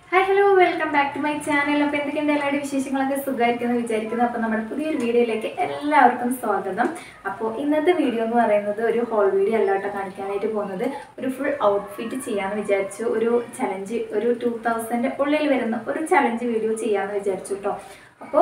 hi hello welcome back to my channel അപ്പോൾ എന്തൊക്കെയുണ്ട് എല്ലാവരുടെ വിശേഷങ്ങളൊക്കെ സുഖമായിരിക്കുന്നു വിചാരിക്കുന്നു അപ്പോൾ നമ്മുടെ പുതിയൊരു വീഡിയോയിലേക്ക് എല്ലാവർക്കും സ്വാഗതം അപ്പോൾ ഇന്നത്തെ വീഡിയോ എന്ന് പറയുന്നത് ഒരു ഹോൾ വീഡിയോ അല്ല കേട്ടോ കാണിക്കാനായിട്ട് പോകുന്നത് ഒരു ഫുൾ ഔട്ട്ഫിറ്റ് ചെയ്യാമെന്ന് വിചാരിച്ചു ഒരു ചലഞ്ച് ഒരു ടൂ തൗസൻഡ് ഉള്ളിൽ വരുന്ന ഒരു ചലഞ്ച് വീഡിയോ ചെയ്യാമെന്ന് വിചാരിച്ചു കേട്ടോ അപ്പോൾ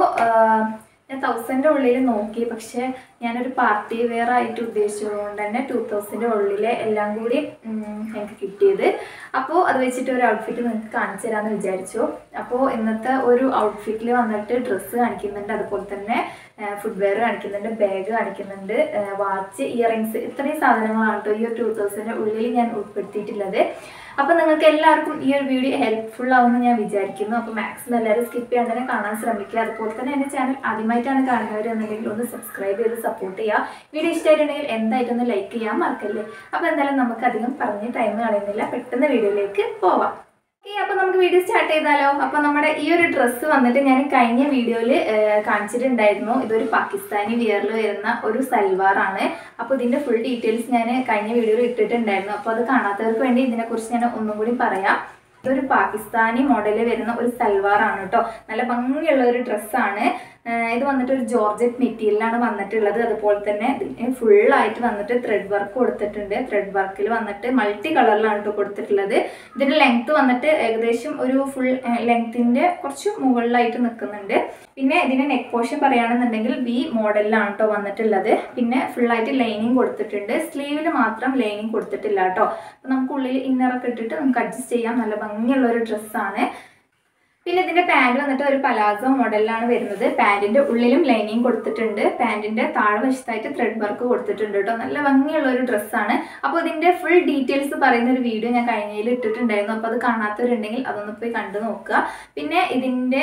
ഞാൻ തൗസൻഡ് ഉള്ളിൽ നോക്കി പക്ഷേ ഞാനൊരു പാർട്ടി വെയർ ആയിട്ട് ഉദ്ദേശിച്ചതുകൊണ്ട് തന്നെ ടൂ തൗസൻഡ് ഉള്ളിൽ എല്ലാം കൂടി ഉം, എനിക്ക് കിട്ടിയത് അപ്പോൾ അത് വെച്ചിട്ട് ഒരു ഔട്ട്ഫിറ്റ് നിങ്ങൾക്ക് കാണിച്ചു തരാമെന്ന് വിചാരിച്ചു അപ്പോൾ ഇന്നത്തെ ഒരു ഔട്ട്ഫിറ്റിൽ വന്നിട്ട് ഡ്രസ്സ് കാണിക്കുന്നുണ്ട് അതുപോലെ തന്നെ ഫുഡ് വെയർ കാണിക്കുന്നുണ്ട് ബാഗ് കാണിക്കുന്നുണ്ട് വാച്ച് ഇയറിങ്സ് ഇത്രയും സാധനങ്ങളാണ് കേട്ടോ ഈ ഒരു ടൂ തൗസൻഡ് ഉള്ളിൽ ഞാൻ ഉൾപ്പെടുത്തിയിട്ടുള്ളത് അപ്പോൾ നിങ്ങൾക്ക് എല്ലാവർക്കും ഈ ഒരു വീഡിയോ ഹെൽപ്ഫുൾ ആവുമെന്ന് ഞാൻ വിചാരിക്കുന്നു അപ്പോൾ മാക്സിമം എല്ലാവരും സ്കിപ്പ് ചെയ്യാൻ തന്നെ കാണാൻ ശ്രമിക്കുക അതുപോലെ തന്നെ എൻ്റെ ചാനൽ ആദ്യമായിട്ടാണ് കാണുന്നവർ എന്നുണ്ടെങ്കിൽ ഒന്ന് സബ്സ്ക്രൈബ് ചെയ്ത് സപ്പോർട്ട് ചെയ്യുക വീഡിയോ ഇഷ്ടമായിട്ടുണ്ടെങ്കിൽ എന്തായിട്ടൊന്ന് ലൈക്ക് ചെയ്യാൻ മറക്കല്ലേ അപ്പോൾ എന്തായാലും നമുക്ക് അധികം പറഞ്ഞ് ടൈം കളയുന്നില്ല പെട്ടെന്ന് വീഡിയോയിലേക്ക് പോവാം ഓക്കെ അപ്പോൾ നമുക്ക് വീഡിയോ സ്റ്റാർട്ട് ചെയ്താലോ അപ്പോൾ നമ്മുടെ ഈ ഒരു ഡ്രസ്സ് വന്നിട്ട് ഞാൻ കഴിഞ്ഞ വീഡിയോയിൽ കാണിച്ചിട്ടുണ്ടായിരുന്നു ഇതൊരു പാകിസ്ഥാനി വിയറിൽ വരുന്ന ഒരു സൽവാർ ആണ് അപ്പോൾ ഇതിൻ്റെ ഫുൾ ഡീറ്റെയിൽസ് ഞാൻ കഴിഞ്ഞ വീഡിയോയിൽ ഇട്ടിട്ടുണ്ടായിരുന്നു അപ്പോൾ അത് കാണാത്തവർക്ക് വേണ്ടി ഇതിനെക്കുറിച്ച് ഞാൻ ഒന്നും കൂടി പറയാം ഇതൊരു പാകിസ്ഥാനി മോഡലിൽ വരുന്ന ഒരു സൽവാർ ആണ് കേട്ടോ നല്ല ഭംഗിയുള്ള ഒരു ഡ്രസ്സാണ് ഇത് വന്നിട്ട് ഒരു ജോർജറ്റ് മെറ്റീരിയലാണ് വന്നിട്ടുള്ളത് അതുപോലെ തന്നെ ഇതിന് ഫുള്ളായിട്ട് വന്നിട്ട് ത്രെഡ് വർക്ക് കൊടുത്തിട്ടുണ്ട് ത്രെഡ് വർക്കിൽ വന്നിട്ട് മൾട്ടി കളറിലാണ് കേട്ടോ കൊടുത്തിട്ടുള്ളത് ഇതിന്റെ ലെങ്ത് വന്നിട്ട് ഏകദേശം ഒരു ഫുൾ ലെങ്തിന്റെ കുറച്ച് മുകളിലായിട്ട് നിൽക്കുന്നുണ്ട് പിന്നെ ഇതിന്റെ നെക്ക് പോർഷൻ പറയുകയാണെന്നുണ്ടെങ്കിൽ വി മോഡലിലാണ് കേട്ടോ വന്നിട്ടുള്ളത് പിന്നെ ഫുള്ളായിട്ട് ലൈനിങ് കൊടുത്തിട്ടുണ്ട് സ്ലീവിൽ മാത്രം ലൈനിങ് കൊടുത്തിട്ടില്ല കേട്ടോ അപ്പം നമുക്ക് ഉള്ളിൽ ഇന്നറൊക്കെ ഇട്ടിട്ട് നമുക്ക് അഡ്ജസ്റ്റ് ചെയ്യാം നല്ല ഭംഗിയുള്ള ഒരു ഡ്രസ്സാണ് പിന്നെ ഇതിന്റെ പാൻറ് വന്നിട്ട് ഒരു പലാസോ മോഡലിലാണ് വരുന്നത് പാൻറിന്റെ ഉള്ളിലും ലൈനിങ് കൊടുത്തിട്ടുണ്ട് പാൻറിന്റെ താഴെ വശത്തായിട്ട് ത്രെഡ് വർക്ക് കൊടുത്തിട്ടുണ്ട് കേട്ടോ നല്ല ഭംഗിയുള്ള ഒരു ഡ്രസ്സാണ് അപ്പോൾ ഇതിന്റെ ഫുൾ ഡീറ്റെയിൽസ് പറയുന്ന ഒരു വീഡിയോ ഞാൻ കഴിഞ്ഞതിൽ ഇട്ടിട്ടുണ്ടായിരുന്നു അപ്പോൾ അത് കാണാത്തവരുണ്ടെങ്കിൽ അതൊന്ന് പോയി കണ്ടു നോക്കുക പിന്നെ ഇതിന്റെ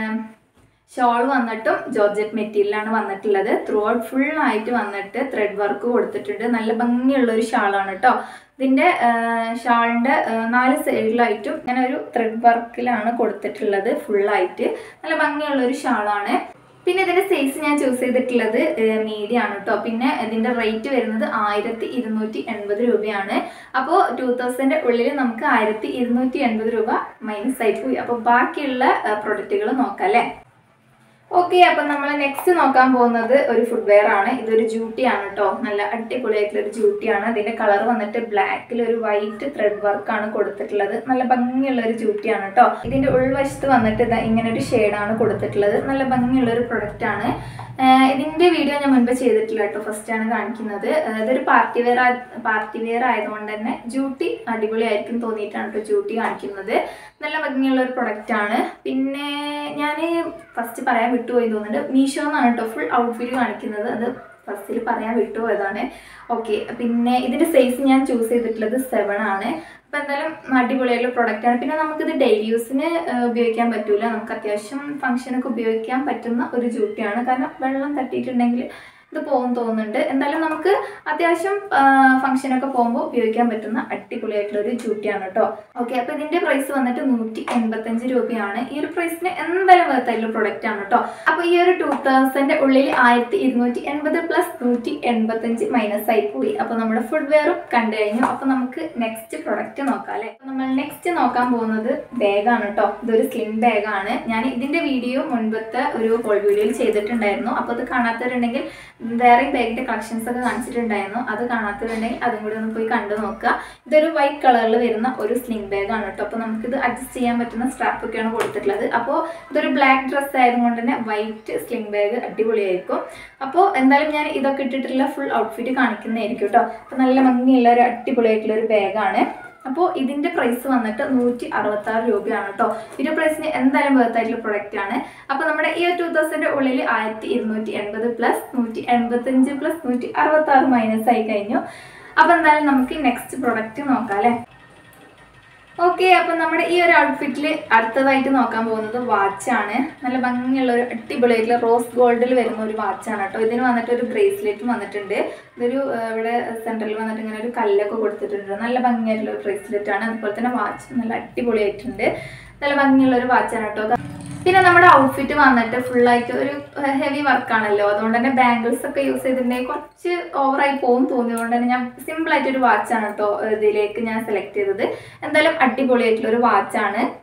ഷോൾ വന്നിട്ടും ജോർജറ്റ് മെറ്റീരിയലാണ് വന്നിട്ടുള്ളത് ത്രൂ ഔട്ട് ഫുൾ ആയിട്ട് വന്നിട്ട് ത്രെഡ് വർക്ക് കൊടുത്തിട്ടുണ്ട് നല്ല ഭംഗിയുള്ള ഒരു ഷാളാണ് കേട്ടോ ഇതിൻ്റെ ഷാളിൻ്റെ നാല് സൈഡിലായിട്ടും ഇങ്ങനെ ഒരു ത്രെഡ് വർക്കിലാണ് കൊടുത്തിട്ടുള്ളത് ഫുള്ളായിട്ട് നല്ല ഭംഗിയുള്ള ഒരു ഷാളാണ് പിന്നെ ഇതിന്റെ സൈസ് ഞാൻ ചൂസ് ചെയ്തിട്ടുള്ളത് മീഡിയം ആണ് കേട്ടോ പിന്നെ ഇതിന്റെ റേറ്റ് വരുന്നത് ആയിരത്തി ഇരുന്നൂറ്റി എൺപത് രൂപയാണ് അപ്പോൾ ടൂ തൗസൻഡ് ഉള്ളിൽ നമുക്ക് ആയിരത്തി ഇരുന്നൂറ്റി എൺപത് രൂപ മൈനസ് ആയി പോയി അപ്പോൾ ബാക്കിയുള്ള പ്രൊഡക്റ്റുകൾ നോക്കാം അല്ലേ ഓക്കെ അപ്പം നമ്മൾ നെക്സ്റ്റ് നോക്കാൻ പോകുന്നത് ഒരു ഫുഡ് വെയർ ആണ് ഇതൊരു ജൂട്ടി ആണ് കേട്ടോ നല്ല അടിപൊളിയായിട്ടുള്ള ഒരു ജൂട്ടിയാണ് അതിന്റെ കളർ വന്നിട്ട് ബ്ലാക്കിൽ ഒരു വൈറ്റ് ത്രെഡ് വർക്ക് ആണ് കൊടുത്തിട്ടുള്ളത് നല്ല ഭംഗിയുള്ള ഒരു ജൂട്ടിയാണ് കേട്ടോ ഇതിന്റെ ഉൾവശത്ത് വന്നിട്ട് ഇതാ ഇങ്ങനെ ഒരു ഷെയ്ഡാണ് കൊടുത്തിട്ടുള്ളത് നല്ല ഭംഗിയുള്ള ഒരു പ്രൊഡക്റ്റ് ആണ് ഇതിന്റെ വീഡിയോ ഞാൻ മുൻപ് ചെയ്തിട്ടില്ല കേട്ടോ ഫസ്റ്റ് ആണ് കാണിക്കുന്നത് ഇതൊരു പാർട്ടി വെയർ പാർട്ടി വെയർ ആയതുകൊണ്ട് തന്നെ ജൂട്ടി അടിപൊളിയായിരിക്കും തോന്നിയിട്ടാണ് കേട്ടോ ജൂട്ടി കാണിക്കുന്നത് നല്ല ഭംഗിയുള്ള ഒരു പ്രൊഡക്റ്റ് ആണ് പിന്നെ ഞാൻ ഫസ്റ്റ് പറയാൻ വിട്ടുപോയി തോന്നുന്നുണ്ട് മീഷോ എന്നാണ് കേട്ടോ ഫുൾ ഔട്ട്ഫിറ്റ് കാണിക്കുന്നത് അത് ഫസ്റ്റിൽ പറയാൻ വിട്ടുപോയതാണ് ഓക്കെ പിന്നെ ഇതിന്റെ സൈസ് ഞാൻ ചൂസ് ചെയ്തിട്ടുള്ളത് സെവൻ ആണ് അപ്പോൾ എന്തായാലും അടിപൊളിയായിട്ടുള്ള പ്രൊഡക്റ്റ് ആണ് പിന്നെ നമുക്കിത് ഡെയിലി യൂസിന് ഉപയോഗിക്കാൻ പറ്റൂല നമുക്ക് അത്യാവശ്യം ഫംഗ്ഷനൊക്കെ ഉപയോഗിക്കാൻ പറ്റുന്ന ഒരു ജൂട്ടിയാണ് കാരണം വെള്ളം തട്ടിയിട്ടുണ്ടെങ്കിൽ ഇത് പോകും തോന്നുന്നുണ്ട് എന്തായാലും നമുക്ക് അത്യാവശ്യം ഫംഗ്ഷനൊക്കെ പോകുമ്പോൾ ഉപയോഗിക്കാൻ പറ്റുന്ന അടിപൊളിയായിട്ടുള്ള ഒരു ജൂട്ടിയാണ് കേട്ടോ ഓക്കെ അപ്പോൾ ഇതിന്റെ പ്രൈസ് വന്നിട്ട് നൂറ്റി എൺപത്തഞ്ച് രൂപയാണ് ഈ ഒരു പ്രൈസിന് എന്തായാലും വേർത്തായിട്ടുള്ള പ്രൊഡക്റ്റ് ആണ് കേട്ടോ അപ്പോൾ ഈ ഒരു ടൂ തൗസൻഡ് ഉള്ളിൽ ആയിരത്തി ഇരുന്നൂറ്റി എൺപത് പ്ലസ് നൂറ്റി എൺപത്തഞ്ച് മൈനസ് ആയി പോയി അപ്പോൾ നമ്മുടെ ഫുഡ് വെയറും കണ്ടു കഴിഞ്ഞു അപ്പോൾ നമുക്ക് നെക്സ്റ്റ് പ്രൊഡക്റ്റ് നോക്കാം അല്ലേ അപ്പോൾ നമ്മൾ നെക്സ്റ്റ് നോക്കാൻ പോകുന്നത് ബാഗാണ് കേട്ടോ ഇതൊരു സ്ലിം ബാഗാണ് ഞാൻ ഇതിന്റെ വീഡിയോ മുൻപത്തെ ഒരു ഹോൾ വീഡിയോയിൽ ചെയ്തിട്ടുണ്ടായിരുന്നു അപ്പോൾ അത് കാണാത്തവരുണ്ടെങ്കിൽ വേറെ ബാഗിന്റെ കളക്ഷൻസ് ഒക്കെ കാണിച്ചിട്ടുണ്ടായിരുന്നു അത് കാണാത്തതുണ്ടെങ്കിൽ അതും കൂടി ഒന്ന് പോയി കണ്ടു നോക്കുക ഇതൊരു വൈറ്റ് കളറിൽ വരുന്ന ഒരു സ്ലിംഗ് ബാഗ് ആണ് കേട്ടോ അപ്പോൾ നമുക്കിത് അഡ്ജസ്റ്റ് ചെയ്യാൻ പറ്റുന്ന സ്ട്രാപ്പ് ഒക്കെയാണ് കൊടുത്തിട്ടുള്ളത് അപ്പോൾ ഇതൊരു ബ്ലാക്ക് ഡ്രസ്സ് ആയതുകൊണ്ട് തന്നെ വൈറ്റ് സ്ലിംഗ് ബാഗ് അടിപൊളിയായിരിക്കും അപ്പോൾ എന്തായാലും ഞാൻ ഇതൊക്കെ ഇട്ടിട്ടുള്ള ഫുൾ ഔട്ട്ഫിറ്റ് കാണിക്കുന്നതായിരിക്കും കേട്ടോ അപ്പോൾ നല്ല ഭംഗിയുള്ള ഒരു അടിപൊളിയായിട്ടുള്ള ഒരു ബാഗാണ് അപ്പോൾ ഇതിന്റെ പ്രൈസ് വന്നിട്ട് നൂറ്റി അറുപത്തി ആറ് രൂപയാണ് കേട്ടോ ഇതിന്റെ പ്രൈസിന് എന്തായാലും വേർത്തായിട്ടുള്ള പ്രൊഡക്റ്റ് ആണ് അപ്പോൾ നമ്മുടെ ഈ ടൂ തൗസൻഡ് ഉള്ളിൽ ആയിരത്തി ഇരുന്നൂറ്റി എൺപത് പ്ലസ് നൂറ്റി എൺപത്തഞ്ച് പ്ലസ് നൂറ്റി അറുപത്തി ആറ് മൈനസ് ആയി കഴിഞ്ഞു അപ്പോൾ എന്തായാലും നമുക്ക് നെക്സ്റ്റ് പ്രൊഡക്റ്റ് നോക്കാം അല്ലേ ഓക്കെ അപ്പം നമ്മുടെ ഈ ഒരു ഔട്ട്ഫിറ്റിൽ അടുത്തതായിട്ട് നോക്കാൻ പോകുന്നത് വാച്ചാണ് നല്ല ഭംഗിയുള്ള ഒരു അടിപൊളിയായിട്ടുള്ള റോസ് ഗോൾഡിൽ വരുന്ന ഒരു വാച്ചാണ് കേട്ടോ ഇതിന് വന്നിട്ട് ഒരു ബ്രേസ്ലെറ്റും വന്നിട്ടുണ്ട് ഇതൊരു ആ, ഇവിടെ സെൻറ്ററിൽ വന്നിട്ട് ഇങ്ങനെ ഒരു കല്ലൊക്കെ കൊടുത്തിട്ടുണ്ട് നല്ല ഭംഗിയായിട്ടുള്ള ഒരു ബ്രേസ്ലെറ്റ് ആണ് അതുപോലെ തന്നെ വാച്ച് നല്ല അടിപൊളിയായിട്ടുണ്ട് നല്ല ഭംഗിയുള്ള ഒരു വാച്ചാണ് കേട്ടോ പിന്നെ നമ്മുടെ ഔട്ട്ഫിറ്റ് വന്നിട്ട് ഫുള്ളായിട്ട് ഒരു ഹെവി വർക്കാണല്ലോ അതുകൊണ്ട് തന്നെ ബാംഗിൾസ് ഒക്കെ യൂസ് ചെയ്തിട്ടുണ്ടെങ്കിൽ കുറച്ച് ഓവറായി പോകും തോന്നിയതുകൊണ്ട് തന്നെ ഞാൻ സിമ്പിൾ ആയിട്ടൊരു വാച്ചാണ് കേട്ടോ ഇതിലേക്ക് ഞാൻ സെലക്ട് ചെയ്തത് എന്തായാലും അടിപൊളിയായിട്ടുള്ള ഒരു വാച്ചാണ്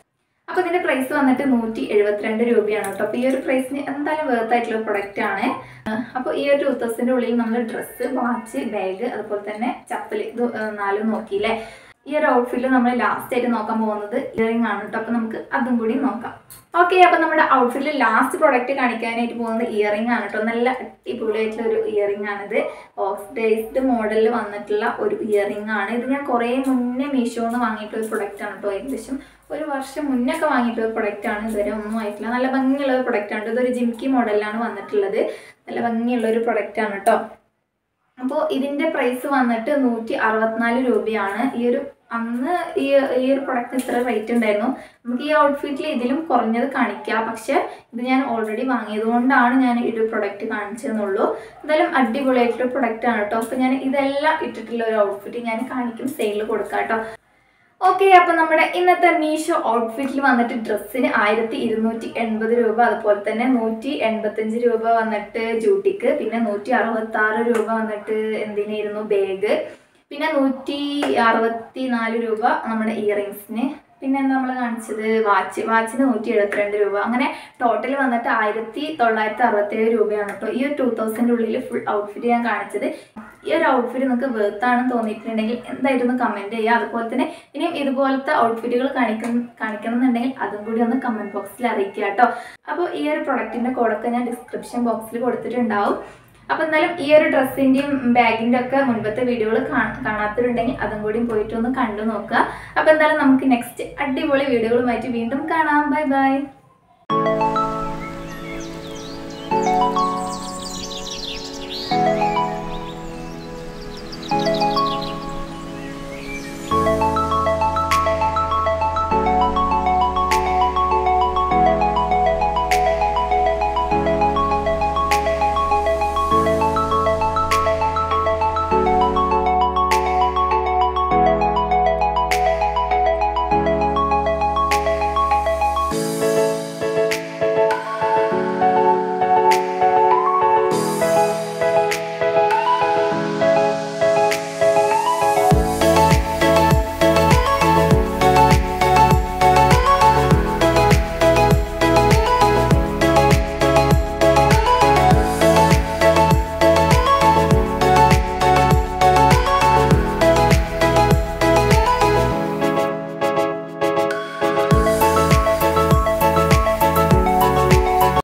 അപ്പോൾ ഇതിന്റെ പ്രൈസ് വന്നിട്ട് നൂറ്റി എഴുപത്തിരണ്ട് രൂപയാണ് കേട്ടോ അപ്പോൾ ഈ ഒരു പ്രൈസിന് എന്തായാലും വേർത്ത് ആയിട്ടുള്ള പ്രൊഡക്റ്റ് ആണ് അപ്പോൾ ഈ ഒരു ടൂ തൗസൻഡിന്റെ ഉള്ളിൽ നമ്മൾ ഡ്രസ്സ് വാച്ച് ബാഗ് അതുപോലെ തന്നെ ചപ്പൽ ഇത് ഏഹ് നാലും നോക്കിയില്ലേ ഈ ഒരു ഔട്ട്ഫിറ്റിൽ നമ്മൾ ലാസ്റ്റ് ആയിട്ട് നോക്കാൻ പോകുന്നത് ഇയറിംഗ് ആണ് കേട്ടോ അപ്പോൾ നമുക്ക് അതും കൂടി നോക്കാം ഓക്കെ അപ്പോൾ നമ്മുടെ ഔട്ട്ഫിറ്റിൽ ലാസ്റ്റ് പ്രൊഡക്റ്റ് കാണിക്കാനായിട്ട് പോകുന്നത് ഇയറിംഗ് ആണ് കേട്ടോ നല്ല അടിപൊളിയായിട്ടുള്ള ഒരു ഇയറിംഗ് ആണിത് ഓക്സിഡൈസ്ഡ് മോഡലിൽ വന്നിട്ടുള്ള ഒരു ഇയറിംഗ് ആണ് ഇത് ഞാൻ കുറേ മുന്നേ മീഷോന്ന് വാങ്ങിയിട്ടുള്ള ഒരു പ്രൊഡക്റ്റ് ആണ് കേട്ടോ ഏകദേശം ഒരു വർഷം മുന്നൊക്കെ വാങ്ങിയിട്ടുള്ള ഒരു പ്രൊഡക്റ്റ് ആണ് ഇതുവരെ ഒന്നും ആയിട്ടില്ല നല്ല ഭംഗിയുള്ള ഒരു പ്രൊഡക്റ്റ് ആണ് ഇതൊരു ജിംകി മോഡലിലാണ് വന്നിട്ടുള്ളത് നല്ല ഭംഗിയുള്ള ഒരു പ്രൊഡക്റ്റ് ആണ് കേട്ടോ അപ്പോൾ ഇതിൻ്റെ പ്രൈസ് വന്നിട്ട് നൂറ്റി അറുപത്തിനാല് രൂപയാണ് ഈ ഒരു അന്ന് ഈ ഈ ഒരു പ്രൊഡക്റ്റ് ഇത്ര റേറ്റ് ഉണ്ടായിരുന്നു നമുക്ക് ഈ ഔട്ട്ഫിറ്റിൽ ഇതിലും കുറഞ്ഞത് കാണിക്കാം പക്ഷെ ഇത് ഞാൻ ഓൾറെഡി വാങ്ങിയത് കൊണ്ടാണ് ഞാൻ ഈ ഒരു പ്രൊഡക്റ്റ് കാണിച്ചതെന്നുള്ളൂ എന്തായാലും അടിപൊളിയായിട്ടുള്ള പ്രൊഡക്റ്റ് ആണ് കേട്ടോ അപ്പോൾ ഞാൻ ഇതെല്ലാം ഇട്ടിട്ടുള്ള ഒരു ഔട്ട്ഫിറ്റ് ഞാൻ കാണിക്കും സെയിലിൽ കൊടുക്കാം കേട്ടോ ഓക്കെ അപ്പൊ നമ്മുടെ ഇന്നത്തെ മീഷോ ഔട്ട്ഫിറ്റിൽ വന്നിട്ട് ഡ്രസ്സിന് ആയിരത്തി ഇരുന്നൂറ്റി എൺപത് രൂപ അതുപോലെ തന്നെ നൂറ്റി എൺപത്തഞ്ച് രൂപ വന്നിട്ട് ജൂട്ടിക്ക് പിന്നെ നൂറ്റി അറുപത്തി ആറ് രൂപ വന്നിട്ട് എന്തിനായിരുന്നു ബാഗ് പിന്നെ നൂറ്റി അറുപത്തി നാല് രൂപ നമ്മുടെ ഇയറിങ്സിന് പിന്നെ എന്താ നമ്മൾ കാണിച്ചത് വാച്ച് വാച്ചിന് നൂറ്റി എഴുപത്തിരണ്ട് രൂപ അങ്ങനെ ടോട്ടൽ വന്നിട്ട് ആയിരത്തി തൊള്ളായിരത്തി അറുപത്തേഴ് രൂപയാണ് കേട്ടോ ഈ ഒരു ടൂ തൗസൻഡ് ഉള്ളിൽ ഫുൾ ഔട്ട്ഫിറ്റ് ഞാൻ കാണിച്ചത് ഈ ഒരു ഔട്ട്ഫിറ്റ് നിങ്ങൾക്ക് വേർത്ത് ആണെന്ന് തോന്നിയിട്ടുണ്ടെങ്കിൽ എന്തായാലും ഒന്ന് കമൻറ്റ് ചെയ്യുക അതുപോലെ തന്നെ ഇനിയും ഇതുപോലത്തെ ഔട്ട്ഫിറ്റുകൾ കാണിക്കണം കാണിക്കണം എന്നുണ്ടെങ്കിൽ അതും കൂടി ഒന്ന് കമൻറ്റ് ബോക്സിൽ അറിയിക്കുക കേട്ടോ അപ്പോൾ ഈ ഒരു പ്രൊഡക്റ്റിൻ്റെ കോഡൊക്കെ ഞാൻ ഡിസ്ക്രിപ്ഷൻ ബോക്സിൽ കൊടുത്തിട്ടുണ്ടാവും അപ്പോൾ എന്തായാലും ഈ ഒരു ഡ്രസ്സിൻ്റെയും ബാഗിൻ്റെ ഒക്കെ മുൻപത്തെ വീഡിയോകൾ കാണാത്തവരുണ്ടെങ്കിൽ അതും കൂടി പോയിട്ട് ഒന്ന് കണ്ടു നോക്കുക അപ്പോൾ എന്തായാലും നമുക്ക് നെക്സ്റ്റ് അടിപൊളി വീഡിയോകളുമായിട്ട് വീണ്ടും കാണാം ബൈ ബൈ